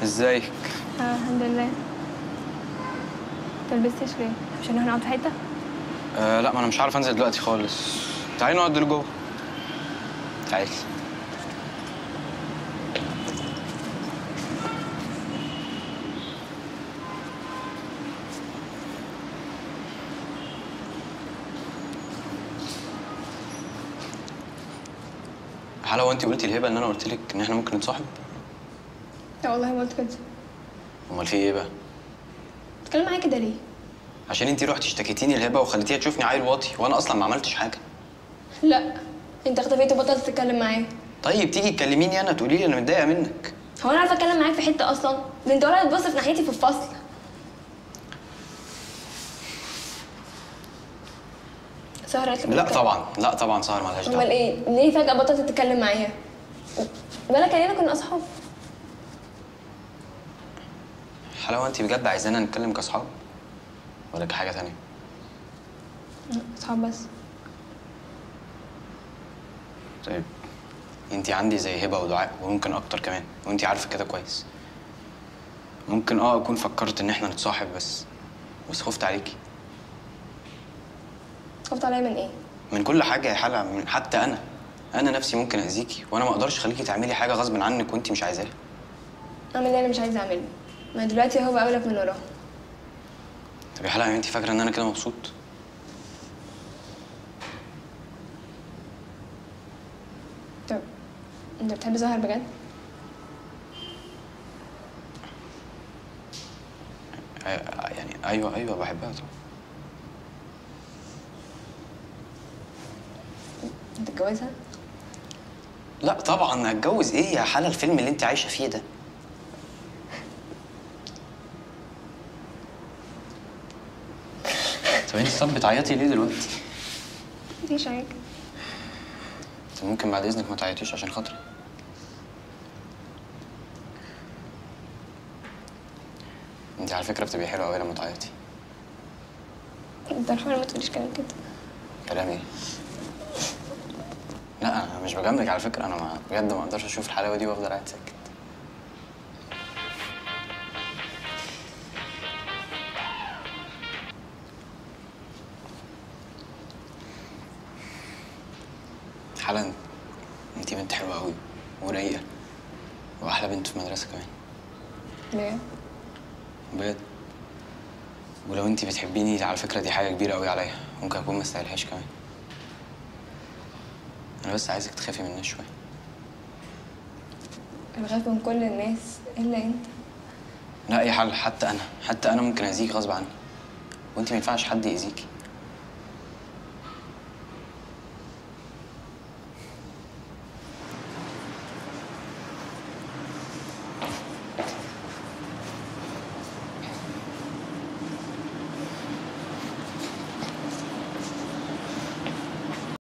ازيك اه الحمد لله تلبستش ليه؟ عشان نروح نقعد في حته؟ آه لا ما انا مش عارف انزل دلوقتي خالص تعالي نقعد دول جوه تعالي هل هو انت قلتي الهبه ان انا قلت لك ان احنا ممكن نتصاحب لا والله ما قلت كده امال في ايه بقى بتتكلم معايا كده ليه؟ عشان انت رحتي اشتكيتيني الهبه وخليتيها تشوفني عيل واطي وانا اصلا ما عملتش حاجه لا انت اختفيت وبطلت تتكلم معايا طيب تيجي تكلميني انا تقولي لي انا متضايقه منك هو انا عارفه اتكلم معاك في حته اصلا ده انت ولا بتبص في ناحيتي في الفصل سهرة قالت لك لا بتتكلم. طبعا لا طبعا سهر مالهاش امال دعوه ايه؟ ليه فجأة بطلت تتكلم معايا؟ بالك علينا كنا اصحاب حلاوه انت بجد عايزانا نتكلم كاصحاب ولا كحاجه تانية اصحاب بس طيب انت عندي زي هبه ودعاء وممكن اكتر كمان وانت عارفه كده كويس ممكن اه اكون فكرت ان احنا نتصاحب بس بس خفت عليكي خفت عليا من ايه؟ من كل حاجه يا حلا من حتى انا انا نفسي ممكن اذيكي وانا ما اقدرش اخليكي تعملي حاجه غصب عنك وانت مش عايزاها اعمل اللي انا مش عايزه اعمله ما دلوقتي هو بقولك من وراه طب يا حلا انت فاكره ان انا كده مبسوط طب انت بتحب زهر بجد؟ آه، يعني ايوه ايوه بحبها طبعا انت تتجوزها؟ لا طبعا هتجوز ايه يا حلا الفيلم اللي انت عايشه فيه ده طب انت طب بتعيطي ليه دلوقتي؟ مفيش حاجه طب ممكن بعد اذنك ما تعيطيش عشان خاطري انت على فكره بتبقي حلوه قوي لما تعيطي انت الحمد ما تقوليش كلام كده كلام ايه؟ لا انا مش بجاملك على فكره انا ما بجد ما اقدرش اشوف الحلاوه دي وافضل قاعد ساكت حالا انت بنت حلوه قوي ورايقه واحلى بنت في المدرسه كمان ليه؟ بجد ولو انت بتحبيني على فكره دي حاجه كبيره قوي عليا ممكن اكون ما استاهلهاش كمان انا بس عايزك تخافي مني شويه انا بخاف من كل الناس الا انت لا يا حل حتى انا حتى انا ممكن اذيك غصب عني وانت ما ينفعش حد يأذيكي